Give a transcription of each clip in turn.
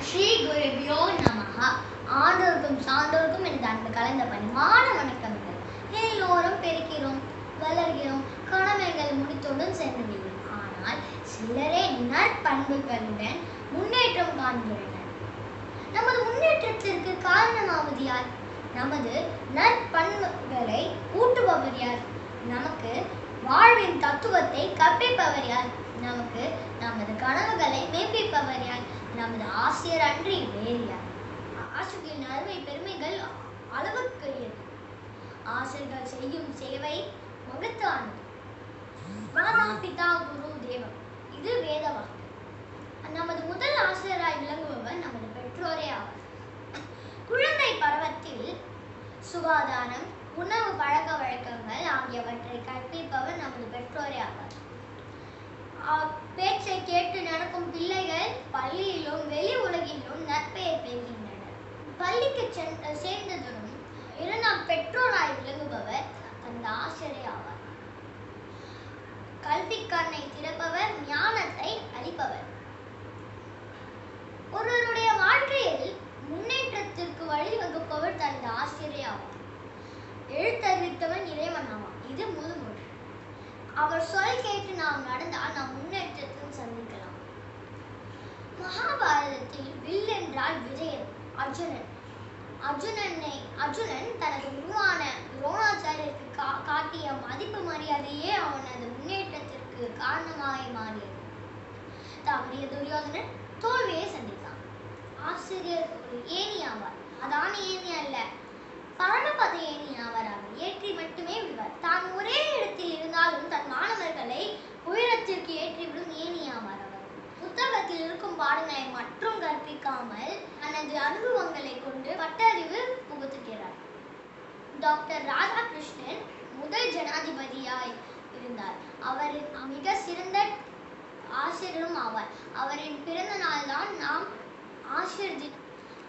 ஸ்ரீ குருபியோ நமஹா ஆண்டோருக்கும் சான்றோருக்கும் இந்த அன்பு கலந்த பணிவான வணக்கங்கள் எல்லோரும் பெருக்கிறோம் வளர்கிறோம் கடமைகள் முடித்தோடும் சென்றுவிடும் ஆனால் சிலரே நற்பண்புகளுடன் முன்னேற்றம் காண்கிறனர் நமது முன்னேற்றத்திற்கு காரணமாவது யார் நமது நற்பண்புகளை ஊட்டுபவர் யார் நமக்கு வாழ்வின் தத்துவத்தை கற்பிப்பவர் யார் நமக்கு நமது கனவுகளை மெய்ப்பிப்பவர் யார் நமது ஆசிரியர் அன்றி வேறு யார் ஆசிரியர்களின் அருமை பெருமைகள் அளவுக்குரியது ஆசிரியர்கள் செய்யும் சேவை மகத்தானது மாதா பிதா குரு தேவம் இது வேத வாக்கு நமது முதல் ஆசிரியராய் விளங்குபவர் நமது பெற்றோரே ஆவார் குழந்தை பருவத்தில் சுகாதாரம் உணவு பழக்க வழக்கங்கள் ஆகியவற்றை கற்பிப்பவர் நமது பெற்றோரே ஆவார் அ- பேச்சை கேட்டு நடக்கும் பிள்ளைகள் பள்ளியிலும் வெளி உலகிலும் நற்பெயர் பெறுகின்றனர் பள்ளிக்கு சென்ற சேர்ந்ததும் இரண்டாம் பெற்றோராய் விளங்குபவர் அந்த ஆசிரியரே ஆவார் கல்வி கண்ணை திறப்பவர் ஞானத்தை அளிப்பவர் ஒருவருடைய வாழ்க்கையில் முன்னேற்றத்திற்கு வழிவகுப்பவர் தனது ஆசிரியரே ஆவார் எழுத்தறிவித்தவன் இறைவன் ஆவான் இது முதுமொழி அவர் சொல் கேட்டு நாம் நடந்தால் நாம் முன்னேற்றத்தில் சந்திக்கலாம் மகாபாரதத்தில் வில் என்றால் விஜயன் அர்ஜுனன் அர்ஜுனனை அர்ஜுனன் தனது குருவான துரோணாச்சாரியருக்கு கா காட்டிய மதிப்பு மரியாதையே அவனது முன்னேற்றத்திற்கு காரணமாக மாறியது தவறிய துரியோதனன் தோல்வியை சந்தித்தான் ஆசிரியர் ஒரு ஏணி ஆவார் அதான ஏணி அல்ல பரமபத ஏணி ஆவார் அவர் ஏற்றி மட்டுமே விடுவார் தான் ஒரே இடத்தில் இருந்தாலும் தன் மாணவர்களை உயரத்திற்கு ஏற்றிவிடும் ஏணி ஆவார் அவர் புத்தகத்தில் இருக்கும் பாடங்களை மட்டும் கற்பிக்காமல் தனது அனுபவங்களை கொண்டு பட்டறிவு புகுத்துகிறார் டாக்டர் ராதாகிருஷ்ணன் முதல் ஜனாதிபதியாய் இருந்தார் அவர் மிக சிறந்த ஆசிரியரும் ஆவார் அவரின் பிறந்த நாள் தான் நாம் ஆசிரியர் தினம்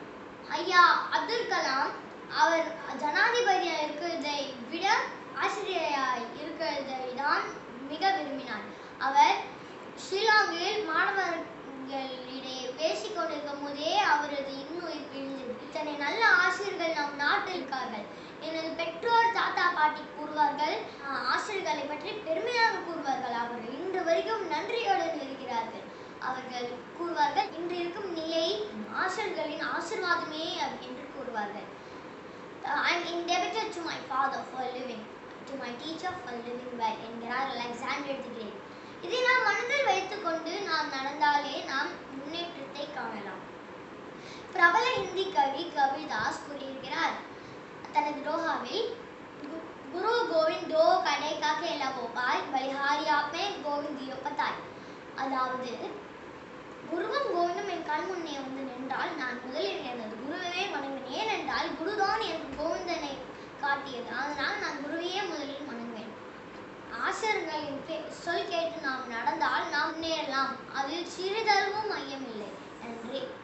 ஐயா அப்துல் கலாம் அவர் ஜனாதிபதியாக இருக்கிறதை விட ஆசிரியராய் இருக்கிறதை தான் மிக விரும்பினார் அவர் ஷில்லாங்கில் மாணவர்களிடையே பேசிக் கொண்டிருக்கும் போதே அவரது இன்னுயிர் பிரிந்தது இத்தனை நல்ல ஆசிரியர்கள் நம் நாட்டில் இருக்கார்கள் எனது பெற்றோர் தாத்தா பாட்டி கூறுவார்கள் ஆஹ், ஆசிரியர்களை பற்றி பெருமையாக கூறுவார்கள் அவர்கள் இன்று வரைக்கும் நன்றியுடன் இருக்கிறார்கள் அவர்கள் கூறுவார்கள் இன்று இருக்கும் நிலை ஆசிரியர்களின் ஆசீர்வாதமே என்று கூறுவார்கள் I am indebted to my father for living to my teacher for living well என்கிறார் அலெக்சாண்டர் தி கிரேட் இதை நாம் மனதில் வைத்துக்கொண்டு நாம் நடந்தாலே நாம் முன்னேற்றத்தை காணலாம் பிரபல ஹிந்தி கவி கபிதாஸ் கூறியிருக்கிறார் தனது டோஹாவில் "கு- குரு கோவிந்த் தோ கடை கா கேலா கோபால் பலிஹாரி ஆப்மே கோவிந்தியோ பத்தாய் அதாவது குருவும் கோவிந்தும் என் கண் முன்னே வந்து நின்றால் நான் முதலில் எனது குருவையே வணங்குவேன் ஏனென்றால் குருதான் எனக்கு கோவிந்தனை காட்டியது அதனால் நான் குருவையே முதலில் வணங்குவேன் ஆசிரியர்களின் பே- சொல் கேட்டு நாம் நடந்தால் நாம் முன்னேறலாம் அதில் சிறிதளவும் ஐயமில்லை நன்றி